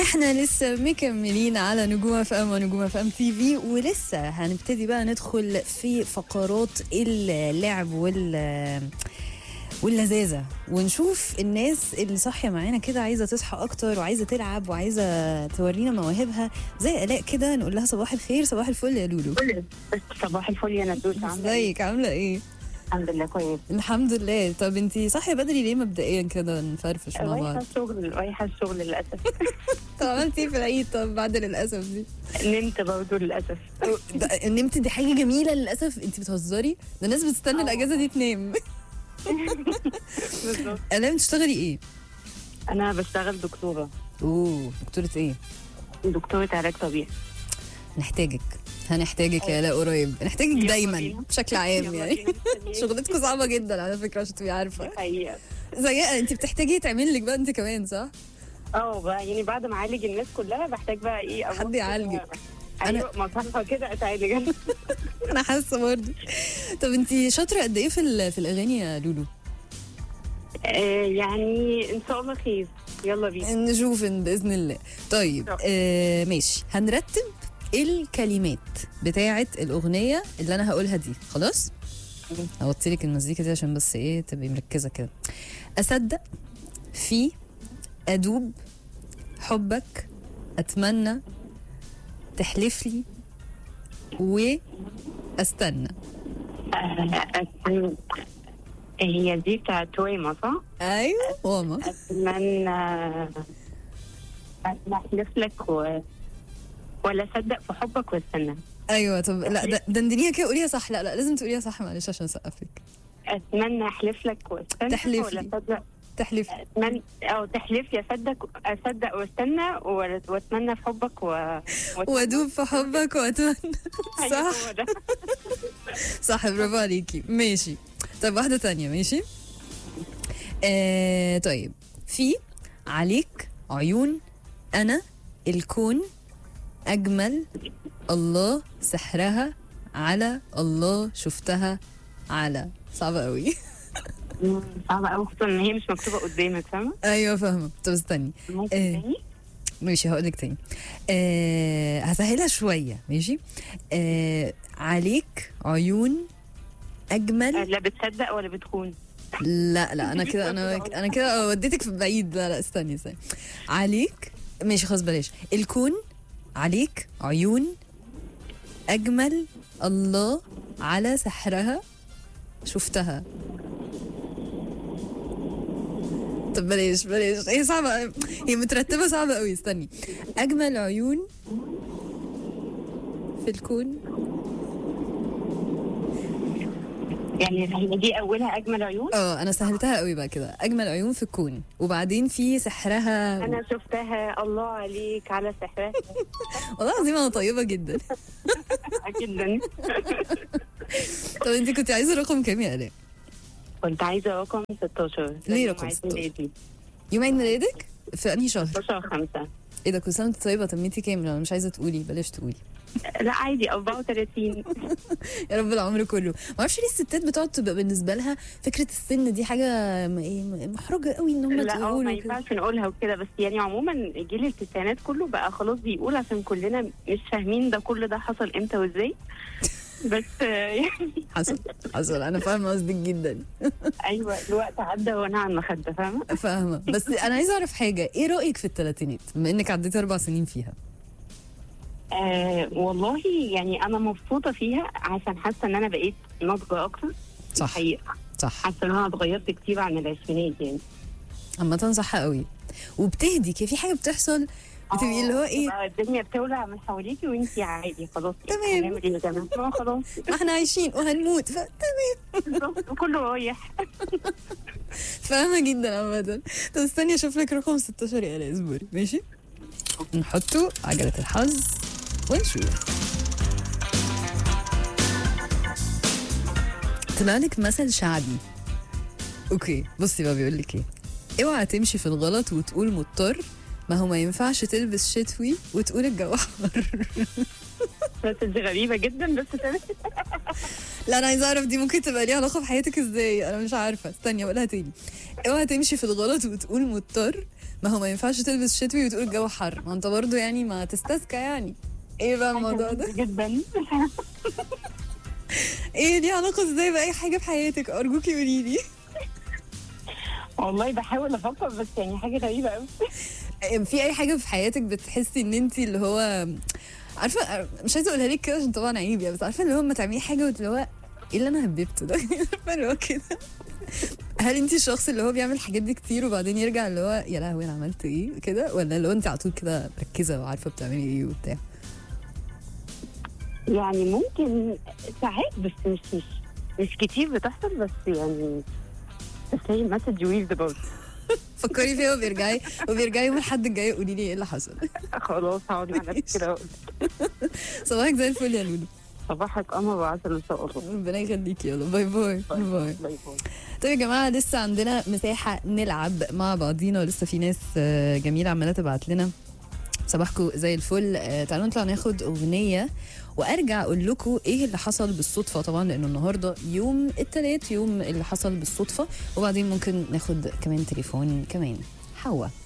احنا لسه مكملين على نجوم اف ام ونجوم اف ام تي في ولسه هنبتدي بقى ندخل في فقرات اللعب وال واللذاذة ونشوف الناس اللي صاحية معانا كده عايزة تصحى أكتر وعايزة تلعب وعايزة تورينا مواهبها زي آلاء كده نقول لها صباح الخير صباح الفل يا لولو صباح الفل يا ندوس عامله ايه؟ ازيك عاملة ايه؟ الحمد لله كويس الحمد لله طب انتي صاحية بدري ليه مبدئيا كده نفرفش مع رايحه بعض الشغل رايحه الشغل للاسف طب عملتي ايه في العيد طب بعد للأسف دي نمت برضه للاسف ده نمت دي حاجة جميلة للأسف انتي بتهزري ده الناس بتستنى اه. الأجازة دي تنام بالظبط آلاء بتشتغلي ايه؟ انا بشتغل دكتوره اوه دكتورة ايه؟ دكتوره علاج طبيعي نحتاجك هنحتاجك يا آلاء قريب نحتاجك يلا دايما بينا. بشكل عام يلا يعني بينا، مستنياك. شغلتكم صعبة جدا على فكرة عشان تبقي عارفة حقيقه زي انت بتحتاجي تعمل لك بقى انت كمان صح؟ اه بقى يعني بعد ما اعالج الناس كلها بحتاج بقى ايه أبص حد يعالجك. كده- ايوه مصحة كده اتعالج انا حاسة برضه طب انت شاطرة قد ايه في ال- في الاغاني يا لولو؟ آه، يعني ان شاء الله خير يلا بينا نشوف إن باذن الله طيب طب. آه ماشي هنرتب الكلمات بتاعة الأغنية اللي أنا هقولها دي خلاص؟ مم. هوطي لك المزيكا دي عشان بس إيه تبقي مركزة كده أصدق في أدوب حبك أتمنى تحلف لي وأستنى آه، آه، هي دي بتاعت تويما صح؟ أيوة ماما اتمنى احلف لك و... ولا صدق في حبك واستنى أيوة طب لا د- دندنيها كده قوليها صح لا لا لازم تقوليها صح معلش عشان أسقف لك اتمنى احلف لك واستنى تحلف ولا لي. صدق تحلف اتمنى او تحلف لي اصدق اصدق واستنى ولا- واتمنى في حبك و... وأتمنى. وأدوب في حبك وأتمنى أيوة صح هو ده. صح برافو عليكي ماشي طيب واحدة تانية ماشي آه طيب في عليك عيون أنا الكون أجمل الله سحرها على الله شفتها على صعبة قوي مم، صعبة قوي خصوصا ان هي مش مكتوبة قدامك فاهمة؟ أيوة فاهمة طب استني ممكن إيه. تاني؟ ماشي هقولك تاني آه هسهلها شوية ماشي آه عليك عيون أجمل آه، لا بتصدق ولا بتخون؟ لا لا انا كده انا انا كده وديتك في بعيد لا لا استني استني عليك ماشي خلاص بلاش الكون عليك عيون اجمل الله على سحرها شفتها طب بلاش بلاش هي صعبة هي مترتبة صعبة قوي استني أجمل عيون في الكون يعني هي دي اولها اجمل عيون اه أنا سهلتها قوي بقى كده أجمل عيون في الكون وبعدين في سحرها انا شفتها الله عليك على سحرها والله العظيم انا طيبه جدا جدا طب انت كنت عايزه رقم كام يا الاء كنت عايزة رقم 16 ليه يوم رقم عيد 16? ميلادي. يوم عيد ميلادك في انهي شهر 16 5 ايه ده كل سنه وانت طيبه تميتي كام لا، انا مش عايزه تقولي بلاش تقولي لا عادي 34 يا رب العمر كله ما اعرفش ليه الستات بتقعد تبقى بالنسبه لها فكره السن دي حاجه م- ايه م- محرجه قوي ان هم لا اه ما تقولوا كده ينفعش نقولها وكده بس يعني عموما جيل التسعينات كله بقى خلاص بيقول عشان كلنا مش فاهمين ده كل ده حصل امتى وازاي بس آه، يعني حصل حصل انا فاهمه قصدك جدا ايوه الوقت عدى وانا على المخده فاهمه فاهمه بس انا عايزه اعرف حاجه ايه رايك في الثلاثينات بما انك عديتي اربع سنين فيها آه والله يعني انا مبسوطه فيها عشان حاسه ان انا بقيت ناضجه اكتر صح حقيقه صح حاسه ان انا اتغيرت كتير عن العشرينات يعني عامه صح قوي وبتهدي كده في حاجه بتحصل بتبقي اللي هو آه، ايه بقى الدنيا بتولع من حواليكي وانتي عادي خلاص تمام. هنعمل ايه يا جماعه ما خلاص ما احنا عايشين وهنموت ف... تمام بالظبط، كله رايح فاهمة جدا عامة طب استني اشوف لك رقم 16 يا آلاء اصبري ماشي نحطه عجلة الحظ ونشوف طلع لك مثل شعبي اوكي بصي بقى بيقول لك ايه اوعى تمشي في الغلط وتقول مضطر ما هو ما ينفعش تلبس شتوي وتقول الجو حر بس دي غريبه جدا بس تمام لا انا عايزه اعرف دي ممكن تبقى ليها علاقه بحياتك ازاي انا مش عارفه استني اقولها تاني اوعى تمشي في الغلط وتقول مضطر ما هو ما ينفعش تلبس شتوي وتقول الجو حر ما انت برضه يعني ما تستسكى يعني ايه بقى الموضوع ده جدا ايه ليه علاقه ازاي باي حاجه في حياتك ارجوكي قولي لي والله بحاول افكر بس يعني حاجه غريبه قوي في اي حاجه في حياتك بتحسي ان انت اللي هو عارفه مش عايزه اقولها لك كده عشان طبعا عيب يعني بس عارفه اللي هو لما تعملي حاجه اللي هو ايه اللي انا هببته ده عارفه اللي هو كده هل انت الشخص اللي هو بيعمل الحاجات دي كتير وبعدين يرجع اللي هو يا لهوي انا عملت ايه كده ولا اللي هو انت على طول كده مركزه وعارفه بتعملي ايه وبتاع يعني ممكن ساعات بس مش مش مش كتير بتحصل بس يعني بس هي مسج ويز اباوت فكري فيها وبيرجعي وبيرجعي يوم الحد الجاي قولي لي ايه اللي حصل خلاص هقعد مع نفسي كده وأقول صباحك زي الفل يا لولو صباحك قمر وعسل ان شاء الله ربنا يخليكي يلا باي باي باي باي باي باي طيب يا جماعه لسه عندنا مساحه نلعب مع بعضينا ولسه في ناس آه، جميله عماله تبعت لنا صباحكم زي الفل آه، تعالوا نطلع ناخد اغنيه وارجع اقول لكم ايه اللي حصل بالصدفه طبعا لانه النهارده يوم الثلاث يوم اللي حصل بالصدفه وبعدين ممكن ناخد كمان تليفون كمان حوا